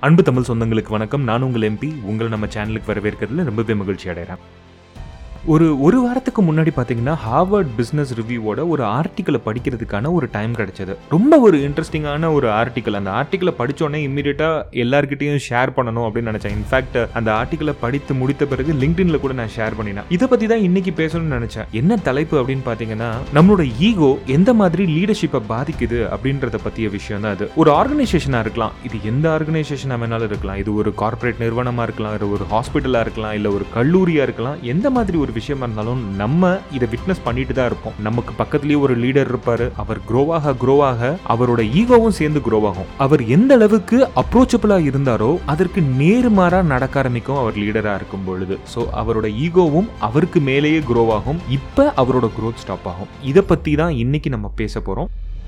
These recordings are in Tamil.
அன்பு தமிழ் சொந்தங்களுக்கு வணக்கம் நான் உங்கள் எம்பி உங்களை நம்ம சேனலுக்கு வரவேற்கிறதுல ரொம்பவே மகிழ்ச்சி அடைகிறேன் ஒரு ஒரு வாரத்துக்கு முன்னாடி பார்த்தீங்கன்னா ஹார்வர்ட் பிஸ்னஸ் ரிவ்யூவோட ஒரு ஆர்டிக்கலை படிக்கிறதுக்கான ஒரு டைம் கிடைச்சது ரொம்ப ஒரு இன்ட்ரெஸ்டிங்கான ஒரு ஆர்டிக்கல் அந்த ஆர்டிக்கலை படித்தோடனே இம்மீடியட்டாக எல்லாருக்கிட்டையும் ஷேர் பண்ணணும் அப்படின்னு நினச்சேன் இன்ஃபேக்ட் அந்த ஆர்டிக்கலை படித்து முடித்த பிறகு லிங்க்டின்ல கூட நான் ஷேர் பண்ணினேன் இதை பற்றி தான் இன்னைக்கு பேசணும்னு நினச்சேன் என்ன தலைப்பு அப்படின்னு பார்த்தீங்கன்னா நம்மளோட ஈகோ எந்த மாதிரி லீடர்ஷிப்பை பாதிக்குது அப்படின்றத பற்றிய விஷயம் தான் அது ஒரு ஆர்கனைசேஷனாக இருக்கலாம் இது எந்த ஆர்கனைசேஷனாக வேணாலும் இருக்கலாம் இது ஒரு கார்ப்பரேட் நிறுவனமாக இருக்கலாம் இது ஒரு ஹாஸ்பிட்டலாக இருக்கலாம் இல்லை ஒரு கல்லூரியாக இருக்கலாம் எந்த மாதிரி ஒரு விஷயமா இருந்தாலும் நம்ம இதை விட்னஸ் பண்ணிட்டு தான் இருப்போம் நமக்கு பக்கத்துலேயே ஒரு லீடர் இருப்பாரு அவர் க்ரோவாக க்ரோவாக அவரோட ஈகோவும் சேர்ந்து க்ரோ ஆகும் அவர் எந்த அளவுக்கு அப்ரோச்சபிளா இருந்தாரோ அதற்கு நேர்மாறா நடக்க ஆரம்பிக்கும் அவர் லீடரா இருக்கும் பொழுது ஸோ அவரோட ஈகோவும் அவருக்கு மேலேயே க்ரோ ஆகும் இப்போ அவரோட growth ஸ்டாப் ஆகும் இதை பத்தி தான் இன்னைக்கு நம்ம பேச போறோம்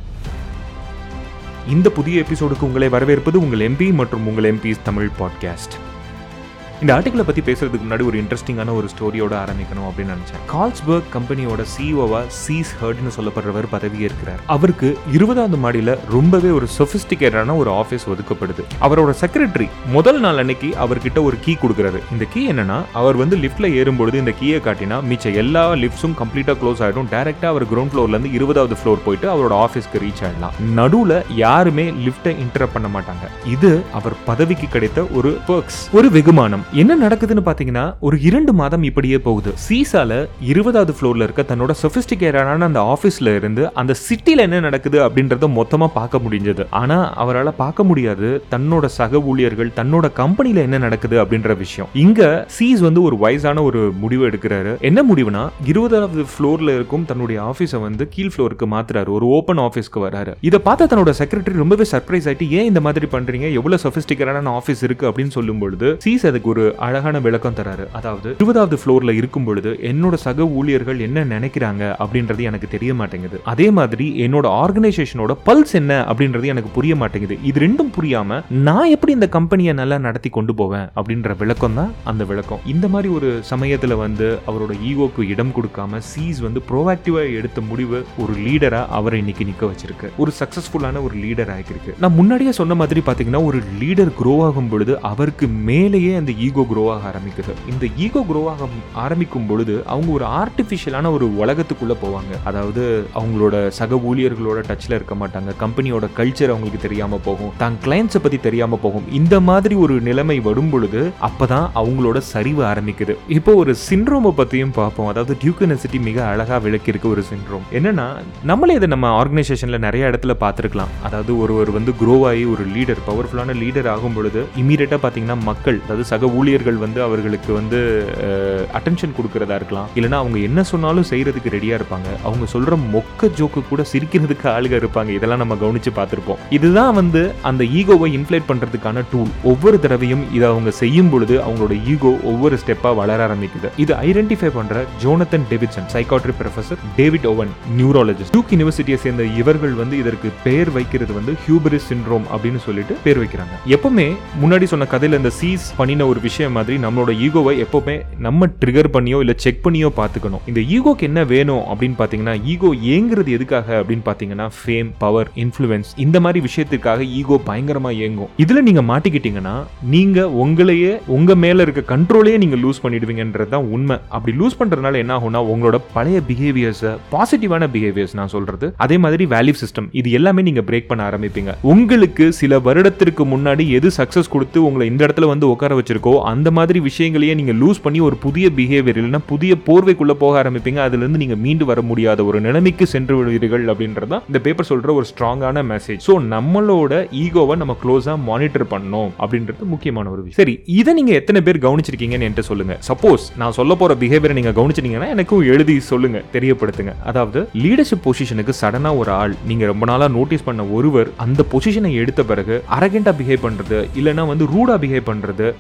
இந்த புதிய எபிசோடுக்கு உங்களை வரவேற்பது உங்கள் எம்பி மற்றும் உங்கள் எம்பிஸ் தமிழ் பாட்காஸ்ட் இந்த ஆர்டிக்கலை பற்றி பேசுறதுக்கு முன்னாடி ஒரு இன்ட்ரெஸ்டிங்கான ஒரு ஸ்டோரியோட ஆரம்பிக்கணும் அப்படின்னு நினச்சேன் கால்ஸ்பர்க் கம்பெனியோட சிஓவா சீஸ் ஹர்ட்னு சொல்லப்படுறவர் பதவி இருக்கிறார் அவருக்கு இருபதாவது மாடியில் ரொம்பவே ஒரு சொபிஸ்டிகேட்டான ஒரு ஆஃபீஸ் ஒதுக்கப்படுது அவரோட செக்ரட்டரி முதல் நாள் அன்னைக்கு அவர்கிட்ட ஒரு கீ கொடுக்குறாரு இந்த கீ என்னன்னா அவர் வந்து லிஃப்ட்ல ஏறும்பொழுது இந்த கீயை காட்டினா மிச்ச எல்லா லிஃப்ட்ஸும் கம்ப்ளீட்டாக க்ளோஸ் ஆகிடும் டேரெக்டாக அவர் கிரவுண்ட் ஃப்ளோர்லேருந்து இருபதாவது ஃப்ளோர் போயிட்டு அவரோட ஆஃபீஸ்க்கு ரீச் ஆயிடலாம் நடுவில் யாருமே லிஃப்ட்டை இன்டரப்ட் பண்ண மாட்டாங்க இது அவர் பதவிக்கு கிடைத்த ஒரு perks ஒரு வெகுமானம் என்ன நடக்குதுன்னு பாத்தீங்கன்னா ஒரு இரண்டு மாதம் இப்படியே போகுது சீசால இருபதாவது ஃப்ளோர்ல இருக்க தன்னோட சொபிஸ்டிகேட்டான அந்த ஆபீஸ்ல இருந்து அந்த சிட்டில என்ன நடக்குது அப்படின்றத மொத்தமா பார்க்க முடிஞ்சது ஆனா அவரால் பார்க்க முடியாது தன்னோட சக ஊழியர்கள் தன்னோட கம்பெனில என்ன நடக்குது அப்படின்ற விஷயம் இங்க சீஸ் வந்து ஒரு வயசான ஒரு முடிவு எடுக்கிறாரு என்ன முடிவுனா இருபதாவது ஃப்ளோர்ல இருக்கும் தன்னுடைய ஆபீஸை வந்து கீழ் ஃப்ளோருக்கு மாத்துறாரு ஒரு ஓப்பன் ஆபீஸ்க்கு வராரு இதை பார்த்த தன்னோட செக்ரட்டரி ரொம்பவே சர்ப்ரைஸ் ஆயிட்டு ஏன் இந்த மாதிரி பண்றீங்க எவ்வளவு சொபிஸ்டிகேட்டான ஆபீஸ் இருக்கு அப்படின்னு சொல்லும் பொழுது சீஸ் அதுக்கு ஒரு அழகான விளக்கம் தராரு அதாவது இருபதாவது ஃப்ளோர்ல இருக்கும் பொழுது என்னோட சக ஊழியர்கள் என்ன நினைக்கிறாங்க அப்படின்றது எனக்கு தெரிய மாட்டேங்குது அதே மாதிரி என்னோட ஆர்கனைசேஷனோட பல்ஸ் என்ன அப்படின்றது எனக்கு புரிய மாட்டேங்குது இது ரெண்டும் புரியாம நான் எப்படி இந்த கம்பெனியை நல்லா நடத்தி கொண்டு போவேன் அப்படின்ற விளக்கம் தான் அந்த விளக்கம் இந்த மாதிரி ஒரு சமயத்துல வந்து அவரோட ஈகோக்கு இடம் கொடுக்காம சீஸ் வந்து ப்ரோஆக்டிவா எடுத்த முடிவு ஒரு லீடரா அவரை இன்னைக்கு நிக்க வச்சிருக்கு ஒரு சக்சஸ்ஃபுல்லான ஒரு லீடர் ஆகிருக்கு நான் முன்னாடியே சொன்ன மாதிரி பாத்தீங்கன்னா ஒரு லீடர் க்ரோ ஆகும் பொழுது அவருக்கு மேலேயே அந்த ஈகோ க்ரோ ஆக ஆரம்பிக்குது இந்த ஈகோ க்ரோ ஆக ஆரம்பிக்கும் பொழுது அவங்க ஒரு ஆர்டிஃபிஷியலான ஒரு உலகத்துக்குள்ள போவாங்க அதாவது அவங்களோட சக ஊழியர்களோட டச்ல இருக்க மாட்டாங்க கம்பெனியோட கல்ச்சர் அவங்களுக்கு தெரியாம போகும் தான் கிளைண்ட்ஸை பத்தி தெரியாம போகும் இந்த மாதிரி ஒரு நிலைமை வரும் பொழுது அப்பதான் அவங்களோட சரிவு ஆரம்பிக்குது இப்போ ஒரு சிண்ட்ரோமை பத்தியும் பார்ப்போம் அதாவது டியூகனசிட்டி மிக அழகா விளக்கியிருக்க ஒரு சிண்ட்ரோம் என்னன்னா நம்மளே இதை நம்ம ஆர்கனைசேஷன்ல நிறைய இடத்துல பார்த்துருக்கலாம் அதாவது ஒருவர் வந்து க்ரோ ஆகி ஒரு லீடர் பவர்ஃபுல்லான லீடர் ஆகும் பொழுது இமீடியட்டா பாத்தீங்கன்னா மக்கள் அதாவது சக ஊழியர்கள் வந்து அவர்களுக்கு வந்து அட்டென்ஷன் கொடுக்கறதா இருக்கலாம் இல்லைன்னா அவங்க என்ன சொன்னாலும் செய்யறதுக்கு ரெடியா இருப்பாங்க அவங்க சொல்ற மொக்க ஜோக்கு கூட சிரிக்கிறதுக்கு ஆளுக இருப்பாங்க இதெல்லாம் நம்ம கவனிச்சு பார்த்திருப்போம் இதுதான் வந்து அந்த ஈகோவை இன்ஃப்ளேட் பண்றதுக்கான டூல் ஒவ்வொரு தடவையும் இதை அவங்க செய்யும் பொழுது அவங்களோட ஈகோ ஒவ்வொரு ஸ்டெப்பா வளர ஆரம்பிக்குது இது ஐடென்டிஃபை பண்ற Jonathan Davidson psychiatry professor David Owen neurologist Duke யூனிவர்சிட்டியை சேர்ந்த இவர்கள் வந்து இதற்கு பெயர் வைக்கிறது வந்து ஹியூபரிஸ் சிண்ட்ரோம் அப்படின்னு சொல்லிட்டு பேர் வைக்கிறாங்க எப்பவுமே முன்னாடி சொன்ன கதையில இந்த சீஸ் பண்ணின ஒரு விஷயம் மாதிரி நம்மளோட ஈகோவை எப்பவுமே நம்ம ட்ரிகர் பண்ணியோ இல்ல செக் பண்ணியோ பார்த்துக்கணும் இந்த ஈகோக்கு என்ன வேணும் அப்படின்னு பாத்தீங்கன்னா ஈகோ ஏங்குறது எதுக்காக அப்படின்னு பாத்தீங்கன்னா ஃபேம் பவர் இன்ஃப்ளூயன்ஸ் இந்த மாதிரி விஷயத்துக்காக ஈகோ பயங்கரமா இயங்கும் இதுல நீங்க மாட்டிக்கிட்டீங்கன்னா நீங்க உங்களையே உங்க மேல இருக்க கண்ட்ரோலையே நீங்க லூஸ் பண்ணிடுவீங்கன்றது தான் உண்மை அப்படி லூஸ் பண்றதுனால என்ன ஆகும்னா உங்களோட பழைய பிஹேவியர்ஸ் பாசிட்டிவான பிஹேவியர்ஸ் நான் சொல்றது அதே மாதிரி வேல்யூ சிஸ்டம் இது எல்லாமே நீங்க பிரேக் பண்ண ஆரம்பிப்பீங்க உங்களுக்கு சில வருடத்திற்கு முன்னாடி எது சக்சஸ் கொடுத்து உங்களை இந்த இடத்துல வந்து உட்கார வச்சிருக்கோ அந்த மாதிரி விஷயங்களையே நீங்க லூஸ் பண்ணி ஒரு புதிய பிஹேவியர் இல்லைன்னா புதிய போர்வைக்குள்ள போக ஆரம்பிப்பீங்க அதுல இருந்து நீங்க மீண்டு வர முடியாத ஒரு நிலைமைக்கு சென்று விடுவீர்கள் அப்படின்றதான் இந்த பேப்பர் சொல்ற ஒரு ஸ்ட்ராங்கான மெசேஜ் ஸோ நம்மளோட ஈகோவை நம்ம க்ளோஸா மானிட்டர் பண்ணணும் அப்படின்றது முக்கியமான ஒரு விஷயம் சரி இதை நீங்க எத்தனை பேர் கவனிச்சிருக்கீங்கன்னு என்கிட்ட சொல்லுங்க சப்போஸ் நான் சொல்ல போற பிஹேவியரை நீங்க கவனிச்சிட்டீங்கன்னா எனக்கும் எழுதி சொல்லுங்க தெரியப்படுத்துங்க அதாவது லீடர்ஷிப் பொசிஷனுக்கு சடனா ஒரு ஆள் நீங்க ரொம்ப நாளா நோட்டீஸ் பண்ண ஒருவர் அந்த பொசிஷனை எடுத்த பிறகு அரகண்டா பிஹேவ் பண்றது இல்லைன்னா வந்து ரூடா பிஹேவ் பண்றது இல்ல பவர்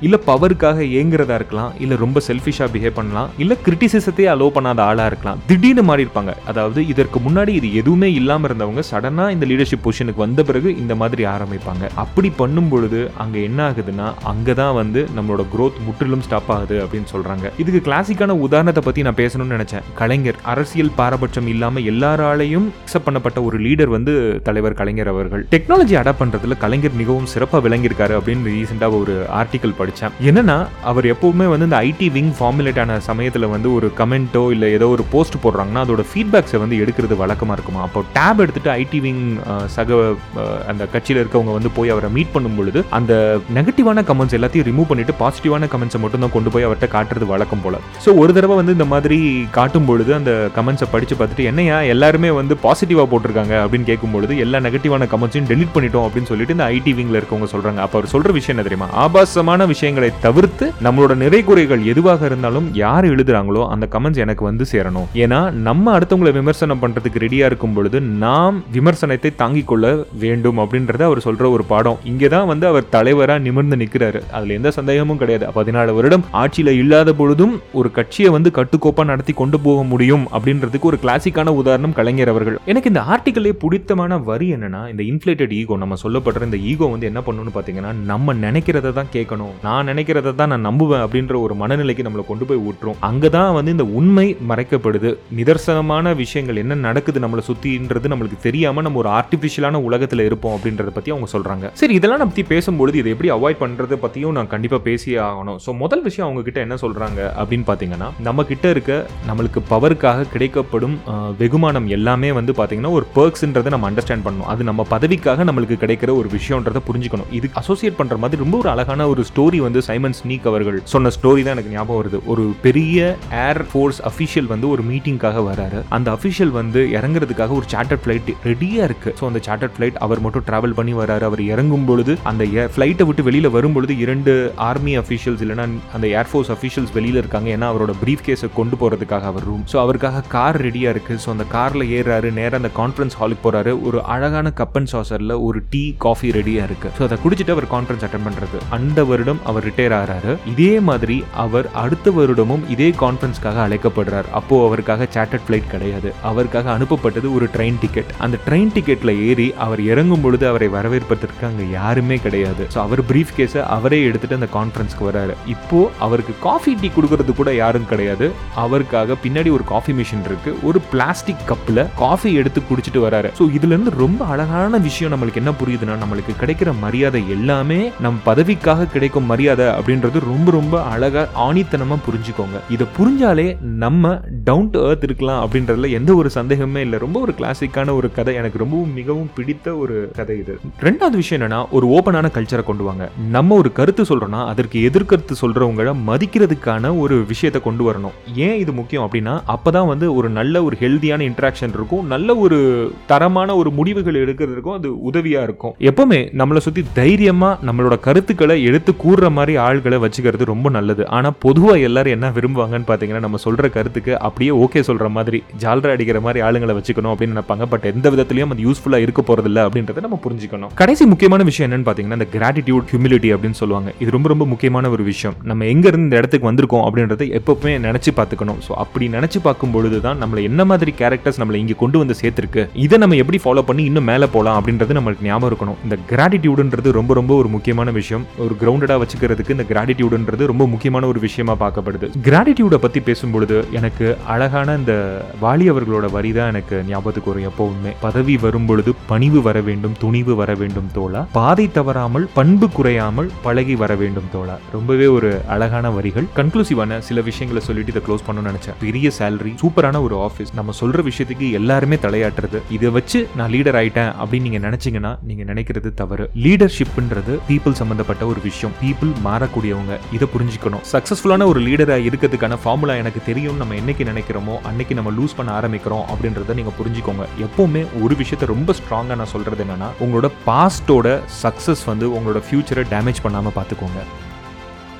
பவருக்காக ஏங்குறதா இருக்கலாம் இல்ல ரொம்ப செல்ஃபிஷா பிஹேவ் பண்ணலாம் இல்ல கிரிட்டிசிசத்தையே அலோவ் பண்ணாத ஆளா இருக்கலாம் திடீர்னு மாறி இருப்பாங்க அதாவது இதற்கு முன்னாடி இது எதுவுமே இல்லாம இருந்தவங்க சடனா இந்த லீடர்ஷிப் பொசிஷனுக்கு வந்த பிறகு இந்த மாதிரி ஆரம்பிப்பாங்க அப்படி பண்ணும் பொழுது அங்க என்ன ஆகுதுன்னா அங்கதான் வந்து நம்மளோட growth முற்றிலும் ஸ்டாப் ஆகுது அப்படின்னு சொல்றாங்க இதுக்கு கிளாசிக்கான உதாரணத்தை பத்தி நான் பேசணும்னு நினைச்சேன் கலைஞர் அரசியல் பாரபட்சம் இல்லாம எல்லாராலையும் அக்செப்ட் பண்ணப்பட்ட ஒரு லீடர் வந்து தலைவர் கலைஞர் அவர்கள் டெக்னாலஜி அடாப்ட் பண்றதுல கலைஞர் மிகவும் சிறப்பா விளங்கியிருக்காரு அப்படின்னு ரீசெண்டா ஒரு ஆர்டிகல் படிச்சேன் என்னன்னா அவர் எப்பவுமே வந்து இந்த ஐடி விங் ஃபார்முலேட் ஆன சமயத்துல வந்து ஒரு கமெண்ட்டோ இல்ல ஏதோ ஒரு போஸ்ட் போடுறாங்கன்னா அதோட ஃபீட்பேக்ஸை வந்து எடுக்கிறது வழக்கமா இருக்குமா அப்போ டேப் எடுத்துட்டு ஐடி விங் சக அஹ், அந்த கட்சியில இருக்கவங்க வந்து போய் அவரை மீட் பண்ணும் பொழுது அந்த நெகட்டிவான கமெண்ட்ஸ் எல்லாத்தையும் ரிமூவ் பண்ணிட்டு பாசிட்டிவான கமெண்ட்ஸை மட்டும் தான் கொண்டு போய் அவர்கிட்ட காட்டுறது வழக்கம் போல ஸோ ஒரு தடவை வந்து இந்த மாதிரி காட்டும் பொழுது அந்த கமெண்ட்ஸை படிச்சு பார்த்துட்டு என்னையா எல்லாருமே வந்து பாசிட்டிவாக போட்டிருக்காங்க அப்படின்னு கேட்கும் பொழுது எல்லா நெகட்டிவான கமெண்ட்ஸையும் டெலிட் பண்ணிட்டோம் அப்படின்னு சொல்லிட்டு இந்த ஐடி விங்ல இருக்கவங்க சொல்றாங்க அப்போ அவர் சொல்ற விஷயம் என்ன தெரியுமா ஆபாசமான விஷயங்களை தவிர்த்து நம்மளோட நிறை குறைகள் எதுவாக இருந்தாலும் யார் எழுதுறாங்களோ அந்த கமெண்ட்ஸ் எனக்கு வந்து சேரணும் ஏன்னா நம்ம அடுத்தவங்களை விமர்சனம் பண்றதுக்கு ரெடியா இருக்கும் பொழுது நாம் விமர்சனத்தை தாங்கிக் கொள்ள வேண்டும் அப்படின்றத அவர் சொல்ற ஒரு பாடம் இங்கே தான் வந்து அவர் தலைவரா நிமிர்ந்து நிற்கிறாரு அதுல எந்த சந்தேகமும் கிடையாது பதினாலு வருடம் ஆட்சியில இல்லாத பொழுதும் ஒரு கட்சியை வந்து கட்டுக்கோப்பா நடத்தி கொண்டு போக முடியும் அப்படின்றதுக்கு ஒரு கிளாசிக்கான உதாரணம் கலைஞர் அவர்கள் எனக்கு இந்த ஆர்டிக்கலே பிடித்தமான வரி என்னன்னா இந்த இன்ஃபிளேட்டட் ஈகோ நம்ம சொல்லப்படுற இந்த ஈகோ வந்து என்ன பண்ணணும்னு பாத்தீங்கன்னா நம்ம நினைக்கிறத தான் கேட்கணும் நான் நினைக்கிறத தான் நான் நம்புவேன் அப்படின்ற ஒரு மனநிலைக்கு நம்மளை கொண்டு போய் விட்டுரும் அங்கதான் வந்து இந்த உண்மை மறைக்கப்படுது நிதர்சனமான விஷயங்கள் என்ன நடக்குது நம்மளை சுத்தின்றது நம்மளுக்கு தெரியாம நம்ம ஒரு ஆர்டிபிஷியலான உலகத்துல இருப்போம் அப்படின்றத பத்தி அவங்க சொல்றாங்க சரி இதெல்லாம் நம்ம பத்தி பேசும்பொழுது இதை எப்படி அவாய்ட் பண்றது பத்தியும் நான் கண்டிப்பா பேசியே ஆகணும் ஸோ முதல் விஷயம் அவங்க கிட்ட என்ன சொல்றாங்க அப்படின்னு பாத்தீங்கன்னா நம்ம கிட்ட இருக்க நம்மளுக்கு பவருக்காக கிடைக்கப்படும் அஹ், வெகுமானம் எல்லாமே வந்து பாத்தீங்கன்னா ஒரு பர்க்ஸ்ன்றதை நம்ம அண்டர்ஸ்டாண்ட் பண்ணணும் அது நம்ம பதவிக்காக நம்மளுக்கு கிடைக்கிற ஒரு விஷயம்ன்றதை புரிஞ்சுக்கணும் இது அசோசியேட் பண்ற மாதிரி ரொம்ப ஒரு அழகான ஒரு ஸ்டோரி வந்து சைமன் ஸ்னீக் அவர்கள் சொன்ன ஸ்டோரி தான் எனக்கு ஞாபகம் வருது ஒரு பெரிய ஏர் ஃபோர்ஸ் அஃபிஷியல் வந்து ஒரு மீட்டிங்காக வராரு அந்த அஃபிஷியல் வந்து இறங்குறதுக்காக ஒரு சார்ட்டர் ஃபிளைட் ரெடியா இருக்கு ஸோ அந்த சார்ட்டர் ஃபிளைட் அவர் மட்டும் டிராவல் பண்ணி வராரு அவர் இறங்கும் பொழுது அந்த ஃபிளைட்டை விட்டு வெளியில வரும் பொழுது இரண்டு ஆர்மி அஃபிஷியல்ஸ் இல்லைன்னா அந்த ஏர்ஃபோர்ஸ் அஃபிஷியல்ஸ் வெளியில இருக்காங்க ஏன்னா அவரோட பிரீஃப் கேஸை கொண்டு போறதுக்காக அவர் ரூம் ஸோ அவருக்காக கார் ரெடியா இருக்கு ஸோ அந்த கார்ல ஏறாரு நேரா அந்த கான்ஃபரன்ஸ் ஹாலுக்கு போறாரு ஒரு அழகான கப் அண்ட் சாசர்ல ஒரு டீ காஃபி ரெடியா இருக்கு ஸோ அதை குடிச்சிட்டு அவர் கான்ஃபரன்ஸ் அட்டன் பண்றது அந்த வருடம் அவர் ரிட்டையர் ஆகிறாரு இதே மாதிரி அவர் அடுத்த வருடமும் இதே கான்ஃபரன்ஸ்க்காக அழைக்கப்படுறார் அப்போ அவருக்காக சார்ட்டர்ட் ஃபிளைட் கிடையாது அவருக்காக அனுப்பப்பட்டது ஒரு ட்ரெயின் டிக்கெட் அந்த ட்ரெயின் டிக்கெட்ல ஏறி அவர் இறங்கும் பொழுது அவரை வரவேற்பதற்கு அங்க யாருமே கிடையாது ஸோ அவர் பிரீஃப் கேஸை அவரே எடுத்துட்டு அந்த கான்ஃபரன்ஸ்க்கு வராரு இப்போ அவருக்கு காஃபி டீ கொடுக்கறது கூட யாரும் கிடையாது அவருக்காக பின்னாடி ஒரு காஃபி மிஷின் இருக்கு ஒரு பிளாஸ்டிக் கப்ல காஃபி எடுத்து குடிச்சிட்டு வராரு ஸோ இதுல இருந்து ரொம்ப அழகான விஷயம் நம்மளுக்கு என்ன புரியுதுன்னா நம்மளுக்கு கிடைக்கிற மரியாதை எல்லாமே நம் பதவிக்காக கிடைக்கும் மரியாதை அப்படின்றது ரொம்ப ரொம்ப அழகா ஆணித்தனமா புரிஞ்சுக்கோங்க இதை புரிஞ்சாலே நம்ம டவுன் டு earth இருக்கலாம் அப்படின்றதுல எந்த ஒரு சந்தேகமே இல்லை ரொம்ப ஒரு கிளாசிக்கான ஒரு கதை எனக்கு ரொம்பவும் மிகவும் பிடித்த ஒரு கதை இது ரெண்டாவது விஷயம் என்னன்னா ஒரு ஓப்பனான கல்ச்சரை கொண்டு வாங்க நம்ம ஒரு கருத்து சொல்றோம்னா அதற்கு எதிர்கருத்து சொல்றவங்கள மதிக்கிறதுக்கான ஒரு விஷயத்தை கொண்டு வரணும் ஏன் இது முக்கியம் அப்படின்னா அப்பதான் வந்து ஒரு நல்ல ஒரு ஹெல்தியான இன்ட்ராக்ஷன் இருக்கும் நல்ல ஒரு தரமான ஒரு முடிவுகள் எடுக்கிறதுக்கும் அது உதவியா இருக்கும் எப்பவுமே நம்மளை சுத்தி தைரியமா நம்மளோட கருத்துக்களை எடுத்து கூறுற மாதிரி ஆள்களை வச்சுக்கிறது ரொம்ப நல்லது ஆனா பொதுவா எல்லாரும் என்ன விரும்புவாங்கன்னு பாத்தீங்கன்னா நம்ம சொல்ற கருத்துக்கு அப்படியே ஓகே சொல்ற மாதிரி ஜால்ரா அடிக்கிற மாதிரி ஆளுங்களை வச்சுக்கணும் அப்படின்னு நினைப்பாங்க பட் எந்த விதத்திலயும் அது யூஸ்ஃபுல்லா இருக்க போறது இல்ல அப்படின்றத நம்ம புரிஞ்சுக்கணும் கடைசி முக்கியமான விஷயம் என்னன்னு பாத்தீங்கன்னா இந்த கிராட்டிடியூட் ஹியூமிலிட்டி அப்படின்னு சொல்லுவாங்க இது ரொம்ப ரொம்ப முக்கியமான ஒரு விஷயம் நம்ம எங்க இருந்து இந்த இடத்துக்கு வந்திருக்கோம் அப்படின்றத எப்பவுமே நினைச்சு பார்த்துக்கணும் ஸோ அப்படி நினைச்சு பார்க்கும் பொழுது தான் நம்மள என்ன மாதிரி கேரக்டர்ஸ் நம்மளை இங்க கொண்டு வந்து சேர்த்திருக்கு இதை நம்ம எப்படி ஃபாலோ பண்ணி இன்னும் மேலே போகலாம் அப்படின்றது நம்மளுக்கு ஞாபகம் இருக்கணும் இந்த கிராட்டிடியூடுன்றது ரொம்ப ரொம்ப ஒரு முக்கியமான விஷயம் ஒரு கிரவுண்டடா வச்சுக்கிறதுக்கு இந்த கிராட்டிடியூடுன்றது ரொம்ப முக்கியமான ஒரு விஷயமா பார்க்கப்படுது கிராட்டிடியூடை பத்தி பேசும்பொழுது எனக்கு அழகான இந்த வாலி அவர்களோட வரி தான் எனக்கு ஞாபகத்துக்கு வரும் எப்பவுமே பதவி வரும் பொழுது பணிவு வர வேண்டும் துணிவு வர வேண்டும் தோழா பாதை தவறாமல் பண்பு குறையாமல் பழகி வர வேண்டும் தோழா ரொம்பவே ஒரு அழகான வரிகள் கன்க்ளூசிவான சில விஷயங்களை சொல்லிட்டு இதை க்ளோஸ் பண்ணணும்னு நினைச்சேன் பெரிய சேலரி சூப்பரான ஒரு ஆஃபீஸ் நம்ம சொல்ற விஷயத்துக்கு எல்லாருமே தலையாட்டுறது இதை வச்சு நான் லீடர் ஆயிட்டேன் அப்படின்னு நீங்க நினைச்சீங்கன்னா நீங்க நினைக்கிறது தவறு லீடர்ஷிப்ன்றது பீப்புள் சம்பந்தப்பட்ட ஒரு விஷயம் பீப்புள் மாறக்கூடியவங்க இதை புரிஞ்சுக்கணும் சக்சஸ்ஃபுல்லான ஒரு லீடரா இருக்கிறதுக்கான ஃபார்முலா எனக்கு தெரியும் நம்ம என்னைக்கு நினைக்கிறோமோ அன்னைக்கு நம்ம லூஸ் பண்ண ஆரம்பிக்கிறோம் அப்படின்றத நீங்க புரிஞ்சுக்கோங்க எப்பவுமே ஒரு விஷயத்த ரொம்ப ஸ்ட்ராங்கா நான் சொல்றது என்னன்னா உங்களோட பாஸ்டோட சக்சஸ் வந்து உங்களோட ஃபியூச்சரை டேமேஜ் பண்ணாம பார்த்துக்கோங்க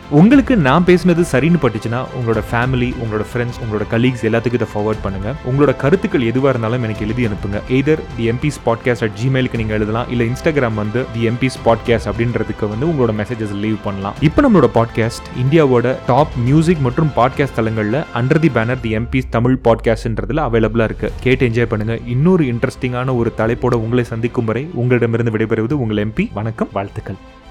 உங்களுக்கு நான் பேசினது சரின்னு பட்டுச்சுன்னா உங்களோட ஃபேமிலி உங்களோட ஃப்ரெண்ட்ஸ் உங்களோட கலீக்ஸ் எல்லாத்துக்கும் இதை ஃபார்வர்ட் பண்ணுங்க உங்களோட கருத்துக்கள் எதுவாக இருந்தாலும் எனக்கு எழுதி அனுப்புங்க either the MPs podcast at ஜிமெயிலுக்கு நீங்கள் எழுதலாம் இல்லை இன்ஸ்டாகிராம் வந்து தி எம்பிஸ் பாட்காஸ்ட் அப்படின்றதுக்கு வந்து உங்களோட மெசேஜஸ் லீவ் பண்ணலாம் இப்போ நம்மளோட பாட்காஸ்ட் இந்தியாவோட டாப் மியூசிக் மற்றும் பாட்காஸ்ட் தளங்களில் under the banner the MPs Tamil பாட்காஸ்ட்ன்றதுல அவைலபிளாக இருக்கு கேட்டு என்ஜாய் பண்ணுங்க இன்னொரு இன்ட்ரெஸ்டிங்கான ஒரு தலைப்போட உங்களை சந்திக்கும் வரை உங்களிடமிருந்து விடைபெறுவது உங்கள் எம்பி வணக்கம் வாழ்த்துக்கள்